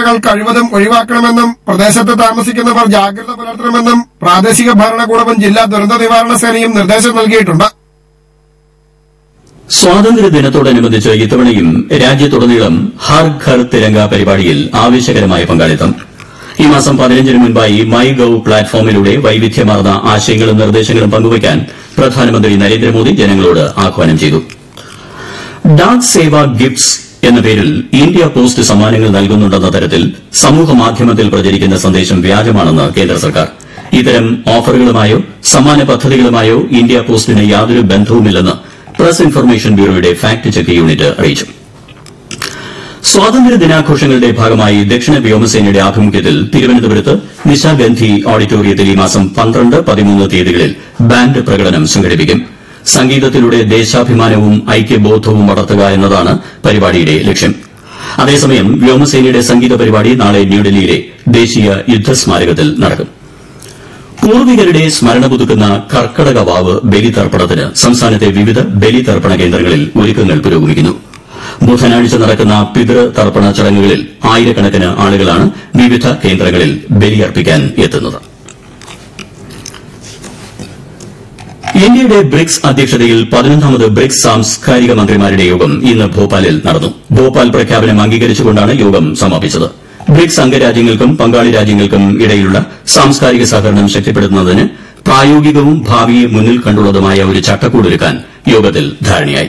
യാത്രകൾ കഴിവതും ഒഴിവാക്കണമെന്നും പ്രദേശത്ത് താമസിക്കുന്നവർ ജാഗ്രത പുലർത്തണമെന്നും പ്രാദേശിക ഭരണകൂടവും ജില്ലാ ദുരന്ത നിവാരണ സേനയും നിർദ്ദേശം നൽകിയിട്ടുണ്ട് സ്വാതന്ത്ര്യ ദിനത്തോടനുബന്ധിച്ച് ഇത്തവണയും രാജ്യത്തുടനീളം ഹർ ഘർ തിരങ്ക പരിപാടിയിൽ ആവേശകരമായ പങ്കാളിത്തം ഈ മാസം പതിനഞ്ചിന് മുൻപായി മൈ ഗവ് പ്ലാറ്റ്ഫോമിലൂടെ വൈവിധ്യമാർന്ന ആശയങ്ങളും നിർദ്ദേശങ്ങളും പങ്കുവയ്ക്കാൻ പ്രധാനമന്ത്രി നരേന്ദ്രമോദി ജനങ്ങളോട് ആഹ്വാനം ചെയ്തു ഡാക് സേവ ഗിഫ്റ്റ്സ് എന്ന പേരിൽ ഇന്ത്യ പോസ്റ്റ് സമ്മാനങ്ങൾ നൽകുന്നുണ്ടെന്ന തരത്തിൽ സമൂഹ മാധ്യമത്തിൽ പ്രചരിക്കുന്ന സന്ദേശം വ്യാജമാണെന്ന് കേന്ദ്ര സർക്കാർ ഇത്തരം ഓഫറുകളുമായോ സമ്മാന പദ്ധതികളുമായോ ഇന്ത്യ പോസ്റ്റിന് യാതൊരു ബന്ധവുമില്ലെന്ന് പ്രസ് ഇൻഫർമേഷൻ ബ്യൂറോയുടെ ഫാക്ട് ചെക്ക് യൂണിറ്റ് അറിയിച്ചു സ്വാതന്ത്ര്യ ദിനാഘോഷങ്ങളുടെ ഭാഗമായി ദക്ഷിണ വ്യോമസേനയുടെ ആഭിമുഖ്യത്തിൽ തിരുവനന്തപുരത്ത് നിശാഗന്ധി ഓഡിറ്റോറിയത്തിൽ ഈ മാസം പന്ത്രണ്ട് പതിമൂന്ന് തീയതികളിൽ ബാൻഡ് പ്രകടനം സംഘടിപ്പിക്കും സംഗീതത്തിലൂടെ ദേശാഭിമാനവും ഐക്യബോധവും വളർത്തുക എന്നതാണ് പരിപാടിയുടെ ലക്ഷ്യം അതേസമയം വ്യോമസേനയുടെ സംഗീത പരിപാടി നാളെ ന്യൂഡൽഹിയിലെ ദേശീയ യുദ്ധസ്മാരകത്തിൽ നടക്കും പൂർവികരുടെ സ്മരണ പുതുക്കുന്ന കർക്കടക വാവ് ബലിതർപ്പണത്തിന് സംസ്ഥാനത്തെ വിവിധ ബലിതർപ്പണ കേന്ദ്രങ്ങളിൽ ഒരുക്കങ്ങൾ പുരോഗമിക്കുന്നു ബുധനാഴ്ച നടക്കുന്ന പിതൃതർപ്പണ ചടങ്ങുകളിൽ ആയിരക്കണക്കിന് ആളുകളാണ് വിവിധ കേന്ദ്രങ്ങളിൽ ബലിയർപ്പിക്കാൻ എത്തുന്നത് ഇന്ത്യയുടെ ബ്രിക്സ് അധ്യക്ഷതയിൽ പതിനൊന്നാമത് ബ്രിക്സ് സാംസ്കാരിക മന്ത്രിമാരുടെ യോഗം ഇന്ന് ഭോപ്പാലിൽ നടന്നു ഭോപ്പാൽ പ്രഖ്യാപനം അംഗീകരിച്ചുകൊണ്ടാണ് യോഗം സമാപിച്ചത് ബ്രിക്സ് അംഗരാജ്യങ്ങൾക്കും പങ്കാളി രാജ്യങ്ങൾക്കും ഇടയിലുള്ള സാംസ്കാരിക സഹകരണം ശക്തിപ്പെടുത്തുന്നതിന് പ്രായോഗികവും ഭാവിയെ മുന്നിൽ കണ്ടുള്ളതുമായ ഒരു ചട്ടക്കൂടൊരുക്കാൻ യോഗത്തിൽ ധാരണയായി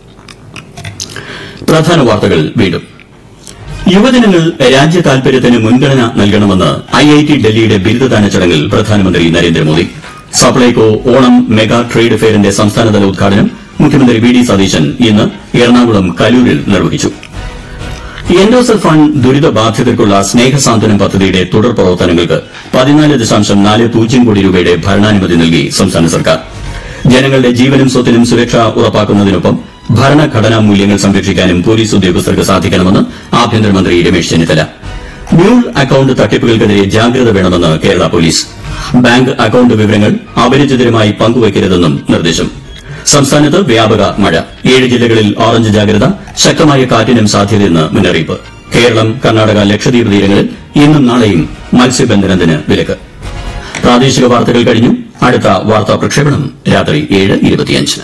പ്രധാന വാർത്തകൾ വീണ്ടും യുവജനങ്ങൾ രാജ്യ താൽപര്യത്തിന് മുൻഗണന നൽകണമെന്ന് ഐഐടി ഡൽഹിയുടെ ബിരുദദാന ചടങ്ങിൽ പ്രധാനമന്ത്രി നരേന്ദ്രമോദി സപ്ലൈകോ ഓണം മെഗാ ട്രേഡ് ഫെയറിന്റെ സംസ്ഥാനതല ഉദ്ഘാടനം മുഖ്യമന്ത്രി വി ഡി സതീശൻ ഇന്ന് എറണാകുളം കലൂരിൽ നിർവഹിച്ചു എൻഡോസൾഫാൻ ദുരിതബാധിതർക്കുള്ള സ്നേഹസാന്ത്വനം പദ്ധതിയുടെ തുടർ പ്രവർത്തനങ്ങൾക്ക് പതിനാല് ദശാംശം നാല് പൂജ്യം കോടി രൂപയുടെ ഭരണാനുമതി നൽകി സംസ്ഥാന സർക്കാർ ജനങ്ങളുടെ ജീവനും സ്വത്തിനും സുരക്ഷ ഉറപ്പാക്കുന്നതിനൊപ്പം ഭരണഘടനാ മൂല്യങ്ങൾ സംരക്ഷിക്കാനും പോലീസ് ഉദ്യോഗസ്ഥർക്ക് സാധിക്കണമെന്ന് ആഭ്യന്തരമന്ത്രി രമേശ് ചെന്നിത്തല മ്യൂൾ അക്കൌണ്ട് തട്ടിപ്പുകൾക്കെതിരെ ജാഗ്രത വേണമെന്ന് കേരള പോലീസ് ബാങ്ക് അക്കൌണ്ട് വിവരങ്ങൾ അപരിചിതരുമായി പങ്കുവയ്ക്കരുതെന്നും നിർദ്ദേശം സംസ്ഥാനത്ത് വ്യാപക മഴ ഏഴ് ജില്ലകളിൽ ഓറഞ്ച് ജാഗ്രത ശക്തമായ കാറ്റിനും സാധ്യതയെന്ന് മുന്നറിയിപ്പ് കേരളം കർണാടക ലക്ഷദ്വീപ് തീരങ്ങളിൽ ഇന്നും നാളെയും മത്സ്യബന്ധനത്തിന് വിലക്ക് പ്രാദേശിക വാർത്തകൾ കഴിഞ്ഞു അടുത്ത വാർത്താ പ്രക്ഷേപണം രാത്രി ഏഴ് ഇരുപത്തിയഞ്ചിന്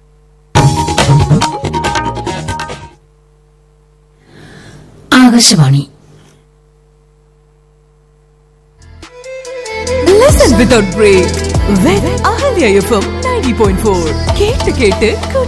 Akashvani Listen without break with Ahalya FM 90.4. കേട്ട് കേട്ട്